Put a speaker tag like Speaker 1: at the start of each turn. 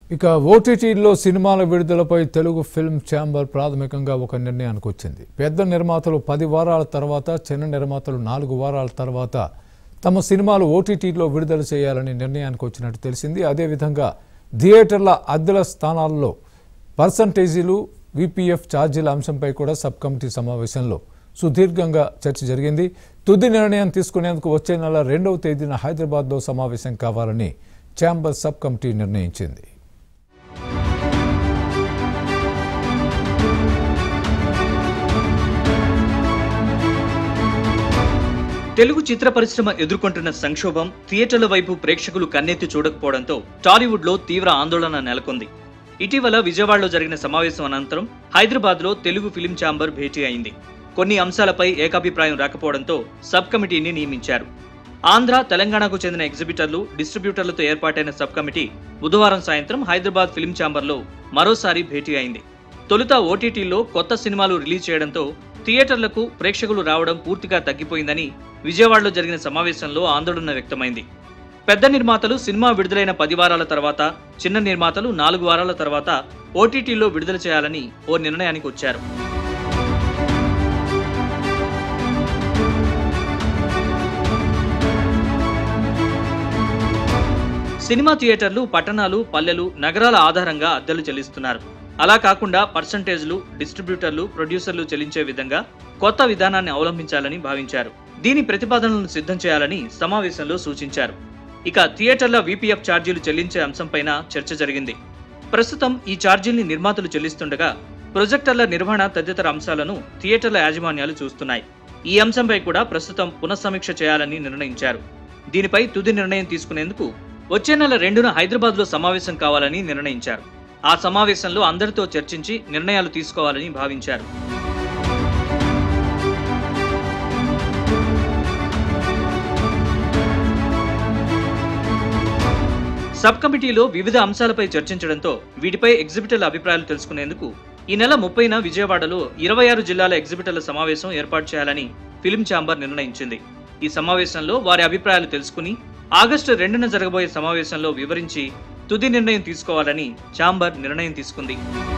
Speaker 1: ఇక ఓటీటీలో సినిమాల విడుదలపై తెలుగు ఫిల్మ్ ఛాంబర్ ప్రాథమికంగా ఒక నిర్ణయానికి వచ్చింది పెద్ద నిర్మాతలు పది వారాల తర్వాత చిన్న నిర్మాతలు నాలుగు వారాల తర్వాత తమ సినిమాలు ఓటీటీలో విడుదల చేయాలని నిర్ణయానికి వచ్చినట్టు తెలిసింది అదేవిధంగా థియేటర్ల అద్దెల స్థానాల్లో పర్సంటేజీలు విపిఎఫ్ ఛార్జీల అంశంపై కూడా సబ్ కమిటీ సమావేశంలో సుదీర్ఘంగా చర్చ జరిగింది తుది నిర్ణయం తీసుకునేందుకు వచ్చే నెల రెండవ తేదీన హైదరాబాద్లో సమావేశం కావాలని ఛాంబర్ సబ్ కమిటీ నిర్ణయించింది
Speaker 2: తెలుగు చిత్ర పరిశ్రమ ఎదుర్కొంటున్న సంక్షోభం థియేటర్ల వైపు ప్రేక్షకులు కన్నెత్తి చూడకపోవడంతో టాలీవుడ్ లో తీవ్ర ఆందోళన నెలకొంది ఇటీవల విజయవాడలో జరిగిన సమావేశం అనంతరం హైదరాబాద్ లో తెలుగు ఫిలిం ఛాంబర్ భేటీ అయింది కొన్ని అంశాలపై ఏకాభిప్రాయం రాకపోవడంతో సబ్ కమిటీని నియమించారు ఆంధ్ర తెలంగాణకు చెందిన ఎగ్జిబిటర్లు డిస్ట్రిబ్యూటర్లతో ఏర్పాటైన సబ్ కమిటీ బుధవారం సాయంత్రం హైదరాబాద్ ఫిలిం ఛాంబర్లో మరోసారి భేటీ అయింది తొలుత ఓటీటీలో కొత్త సినిమాలు రిలీజ్ చేయడంతో థియేటర్లకు ప్రేక్షకులు రావడం పూర్తిగా తగ్గిపోయిందని విజయవాడలో జరిగిన సమావేశంలో ఆందోళన వ్యక్తమైంది పెద్ద నిర్మాతలు సినిమా విడుదలైన పది వారాల తర్వాత చిన్న నిర్మాతలు నాలుగు వారాల తర్వాత ఓటీటీలో విడుదల చేయాలని ఓ నిర్ణయానికి వచ్చారు సినిమా థియేటర్లు పట్టణాలు పల్లెలు నగరాల ఆధారంగా అద్దెలు చెల్లిస్తున్నారు అలా కాకుండా పర్సంటేజ్లు డిస్ట్రిబ్యూటర్లు ప్రొడ్యూసర్లు చెల్లించే విధంగా కొత్త విధానాన్ని అవలంబించాలని భావించారు దీని ప్రతిపాదనలను సిద్ధం చేయాలని సమావేశంలో సూచించారు ఇక థియేటర్ల విపిఎఫ్ ఛార్జీలు చెల్లించే అంశంపైన చర్చ జరిగింది ప్రస్తుతం ఈ ఛార్జీల్ని నిర్మాతలు చెల్లిస్తుండగా ప్రొజెక్టర్ల నిర్వహణ తదితర అంశాలను థియేటర్ల యాజమాన్యాలు చూస్తున్నాయి ఈ అంశంపై కూడా ప్రస్తుతం పునఃసమీక్ష చేయాలని నిర్ణయించారు దీనిపై తుది నిర్ణయం తీసుకునేందుకు వచ్చే నెల రెండున హైదరాబాద్లో సమావేశం కావాలని నిర్ణయించారు ఆ సమావేశంలో అందరితో చర్చించి నిర్ణయాలు తీసుకోవాలని భావించారు సబ్ కమిటీలో వివిధ అంశాలపై చర్చించడంతో వీటిపై ఎగ్జిబిటర్ల అభిప్రాయాలు తెలుసుకునేందుకు ఈ నెల ముప్పైన విజయవాడలో ఇరవై ఆరు జిల్లాల ఎగ్జిబిటర్ల సమావేశం ఏర్పాటు చేయాలని ఫిలిం ఛాంబర్ నిర్ణయించింది ఈ సమావేశంలో వారి అభిప్రాయాలు తెలుసుకుని ఆగస్టు రెండున జరగబోయే సమావేశంలో వివరించి తుది నిర్ణయం తీసుకోవాలని ఛాంబర్ నిర్ణయం తీసుకుంది